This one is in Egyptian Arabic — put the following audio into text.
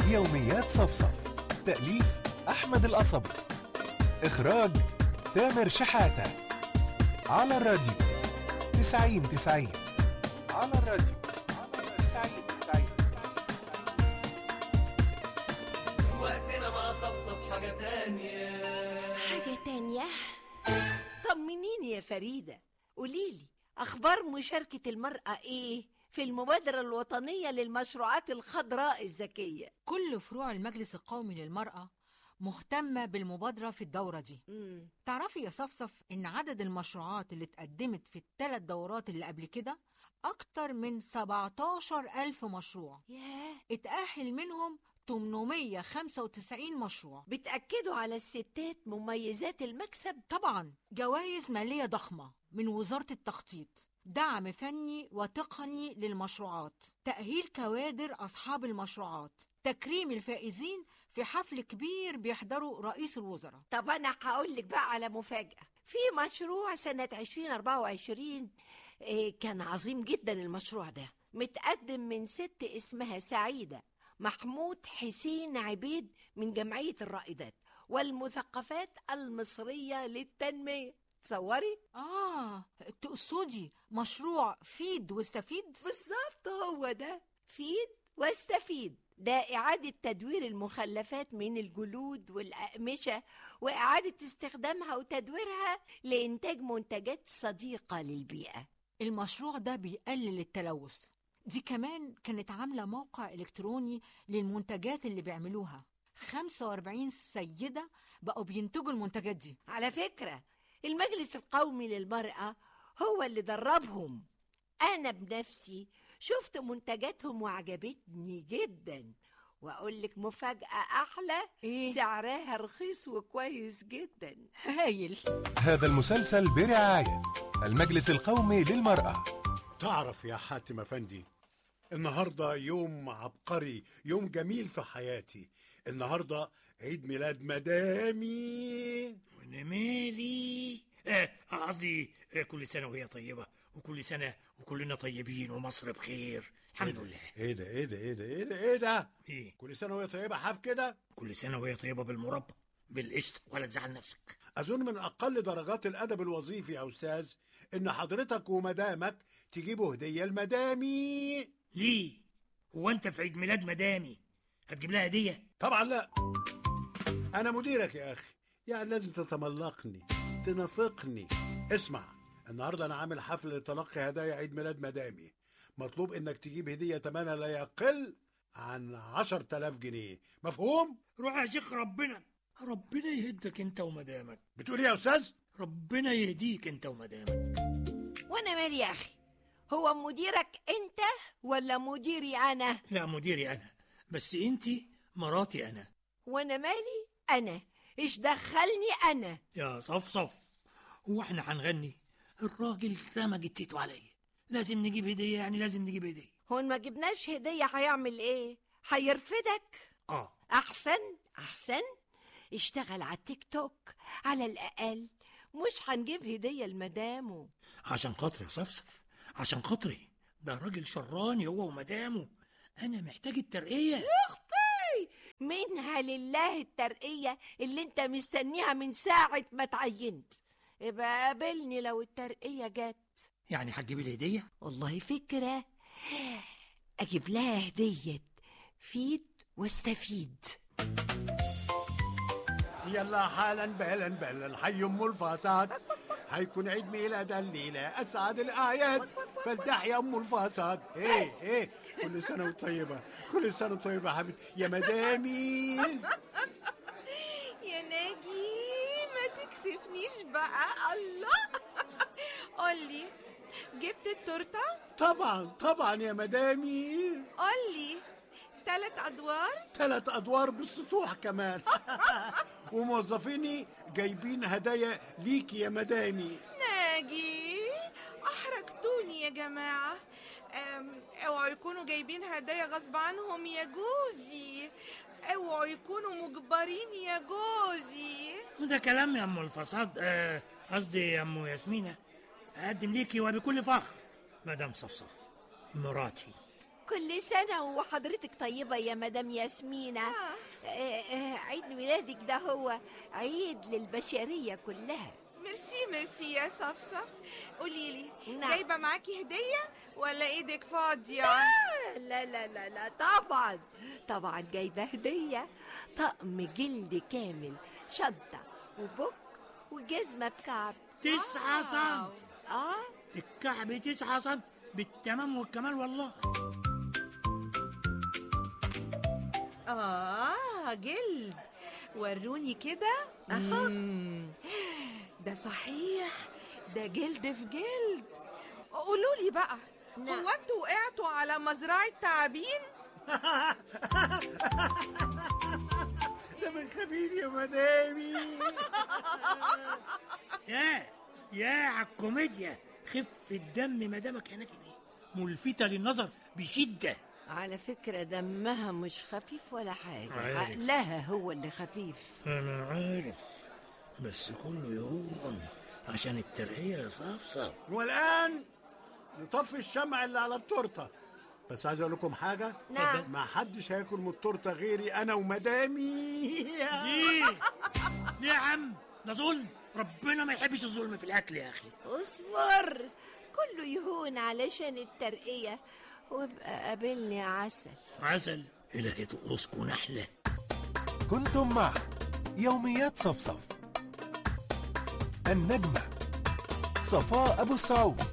يوميات صفصف تأليف أحمد القصبي إخراج تامر شحاتة على الراديو تسعين تسعين على الراديو تسعين تسعين وقتنا مع صفصف حاجة تانية حاجة تانية طمنيني يا فريدة قوليلي أخبار مشاركة المرأة إيه في المبادرة الوطنية للمشروعات الخضراء الذكية كل فروع المجلس القومي للمرأة مهتمة بالمبادرة في الدورة دي مم. تعرفي يا صفصف إن عدد المشروعات اللي اتقدمت في الثلاث دورات اللي قبل كده أكتر من 17 ألف مشروع ياه اتأهل منهم 895 مشروع بتأكدوا على الستات مميزات المكسب طبعا جوائز مالية ضخمة من وزارة التخطيط دعم فني وتقني للمشروعات تأهيل كوادر أصحاب المشروعات تكريم الفائزين في حفل كبير بيحضره رئيس الوزراء طب أنا هقول لك بقى على مفاجأة في مشروع سنة 2024 إيه كان عظيم جدا المشروع ده متقدم من ست اسمها سعيدة محمود حسين عبيد من جمعية الرائدات والمثقفات المصرية للتنمية تصوري؟ آه تقصدي مشروع فيد واستفيد بالظبط هو ده فيد واستفيد ده إعادة تدوير المخلفات من الجلود والأقمشة وإعادة استخدامها وتدويرها لإنتاج منتجات صديقة للبيئة المشروع ده بيقلل التلوث دي كمان كانت عاملة موقع إلكتروني للمنتجات اللي بيعملوها 45 سيدة بقوا بينتجوا المنتجات دي على فكرة المجلس القومي للمرأة هو اللي دربهم أنا بنفسي شفت منتجاتهم وعجبتني جدا وأقول لك مفاجأة أحلى إيه؟ سعرها رخيص وكويس جدا هايل هذا المسلسل برعاية المجلس القومي للمرأة تعرف يا حاتم افندي النهارده يوم عبقري يوم جميل في حياتي النهارده عيد ميلاد مدامي وانا مالي آه، قصدي آه، كل سنة وهي طيبة وكل سنة وكلنا طيبين ومصر بخير الحمد لله ايه ده ايه ده ايه ده ايه ده ايه ده ايه كل سنه وهي طيبه حاف كده كل سنة وهي طيبة بالمربى بالقشطة ولا تزعل نفسك اظن من اقل درجات الادب الوظيفي يا استاذ ان حضرتك ومدامك تجيبوا هديه لمدامي ليه هو انت في عيد ميلاد مدامي هتجيب لها هدية طبعا لا انا مديرك يا اخي يعني لازم تتملقني تنافقني اسمع النهارده انا عامل حفل لتلقي هدايا عيد ميلاد مدامي مطلوب انك تجيب هديه ثمنها لا يقل عن عشر تلاف جنيه مفهوم روح يا شيخ ربنا ربنا يهدك انت ومدامك بتقول ايه يا استاذ ربنا يهديك انت ومدامك وأنا مالي يا أخي هو مديرك أنت ولا مديري أنا لا مديري انا بس انت مراتي انا وأنا مالي أنا إيش دخلني أنا يا صفصف هو احنا هنغني الراجل رمى جتته عليا لازم نجيب هدية يعني لازم نجيب هدية هو إن ما جبناش هدية هيعمل إيه هيرفدك اه أحسن أحسن اشتغل على التيك توك على الأقل مش هنجيب هدية لمدامه عشان خاطري يا صفصف عشان خاطري ده راجل شراني هو ومدامه انا محتاج الترقية أختي منها لله الترقية اللي انت مستنيها من ساعة ما تعينت ابقى قابلني لو الترقية جت يعني هتجيبي لي هدية والله فكرة أجيب لها هدية فيد واستفيد يلا حالا بهلا بهلا حي ام الفساد هيكون عيد ميلاد الليلة أسعد الأعياد فلتحيا أم الفساد إيه إيه كل سنة وطيبة كل سنة وطيبة يا حبيبتي يا مدامي يا ناجي ما تكسفنيش بقى الله قولي جبت التورته طبعا طبعا يا مدامي قولي تلات ادوار ثلاث أدوار بالسطوح كمان وموظفيني جايبين هدايا ليكي يا مدامي ناجي احرجتوني يا جماعه أم، اوعوا يكونوا جايبين هدايا غصب عنهم يا جوزي اوعوا يكونوا مجبرين يا جوزي ده كلام يا ام الفساد آه، قصدي يا ام ياسمينة اقدم ليكي وبكل فخر مدام صفصف مراتي كل سنة وحضرتك طيبة يا مدام ياسمينة آه. آه، آه، عيد ميلادك ده هو عيد للبشرية كلها ميرسي ميرسي يا صفصف قولي لي نعم. جايبه معاكي هديه ولا ايدك فاضيه لا لا لا لا طبعا طبعا جايبة هدية طقم جلد كامل شنطة وبوك وجزمة بكعب تسعة سنت اه الكعب تسعة سنت بالتمام والكمال والله اه جلد وروني كده أها. مم. ده صحيح ده جلد في جلد قولوا لي بقى نعم. هو انتوا وقعتوا على مزرعه تعابين ده من خفيف يا مدامي يا يا عالكوميديا خف الدم مدامك هناك دي ملفتة للنظر بشدة على فكرة دمها مش خفيف ولا حاجة عارف. عقلها هو اللي خفيف أنا عارف بس كله يهون عشان الترقية يا صفصف والآن نطفي الشمع اللي على التورتة بس عايز أقول لكم حاجة نعم. ما حدش هياكل من التورتة غيري أنا ومدامي ليه؟ ليه يا عم؟ ده ظلم ربنا ما يحبش الظلم في الأكل يا أخي اصبر كله يهون علشان الترقية وابقى قابلني عسل عسل إلهي تقرصكوا نحلة كنتم مع يوميات صفصف النجمة صفاء أبو السعود